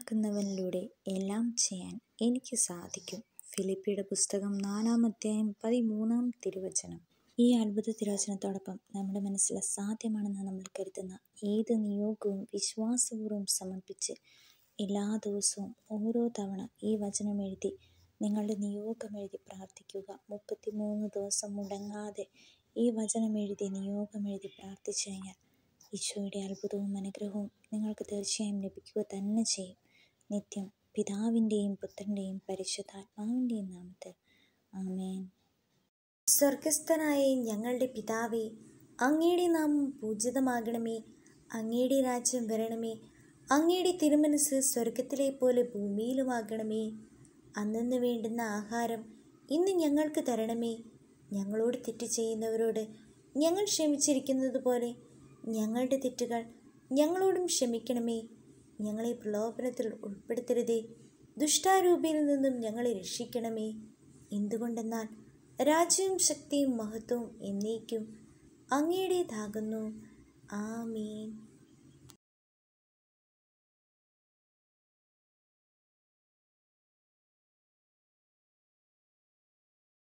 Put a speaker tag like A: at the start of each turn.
A: ശക്തനാക്കുന്നവനിലൂടെ എല്ലാം ചെയ്യാൻ എനിക്ക് സാധിക്കും ഫിലിപ്പിയുടെ പുസ്തകം നാലാം അധ്യായം പതിമൂന്നാം തിരുവചനം ഈ അത്ഭുത തിരുവചനത്തോടൊപ്പം നമ്മുടെ മനസ്സിൽ അസാധ്യമാണെന്ന് നമ്മൾ കരുതുന്ന ഏത് നിയോഗവും വിശ്വാസപൂർവ്വം സമർപ്പിച്ച് എല്ലാ ദിവസവും ഓരോ തവണ ഈ വചനം എഴുതി നിങ്ങളുടെ നിയോഗം എഴുതി പ്രാർത്ഥിക്കുക മുപ്പത്തിമൂന്ന് ദിവസം മുടങ്ങാതെ ഈ വചനം എഴുതി നിയോഗം എഴുതി പ്രാർത്ഥിച്ചു കഴിഞ്ഞാൽ ഈശോയുടെ അത്ഭുതവും അനുഗ്രഹവും നിങ്ങൾക്ക് തീർച്ചയായും ലഭിക്കുക തന്നെ ചെയ്യും നിത്യം പിതാവിൻ്റെയും പുത്രൻ്റെയും പരിശുദ്ധാത്മാവിൻ്റെയും നാമത്തിൽ ആമേൻ
B: സ്വർഗസ്ഥനായ ഞങ്ങളുടെ പിതാവേ അങ്ങയുടെ നാമം പൂജിതമാകണമേ അങ്ങയുടെ രാജ്യം വരണമേ അങ്ങയുടെ തിരുമനസ് സ്വർഗത്തിലെ പോലെ ഭൂമിയിലുമാകണമേ അന്നു വേണ്ടുന്ന ആഹാരം ഇന്ന് ഞങ്ങൾക്ക് തരണമേ ഞങ്ങളോട് തെറ്റ് ചെയ്യുന്നവരോട് ഞങ്ങൾ ക്ഷമിച്ചിരിക്കുന്നത് പോലെ ഞങ്ങളുടെ തെറ്റുകൾ ഞങ്ങളോടും ക്ഷമിക്കണമേ ഞങ്ങളെ പ്രലോഭനത്തിൽ ഉൾപ്പെടുത്തരുതേ ദുഷ്ടാരൂപിയിൽ നിന്നും ഞങ്ങളെ രക്ഷിക്കണമേ എന്തുകൊണ്ടെന്നാൽ രാജ്യവും ശക്തിയും മഹത്വവും എന്നേക്കും അങ്ങയുടേതാകുന്നു ആമീൻ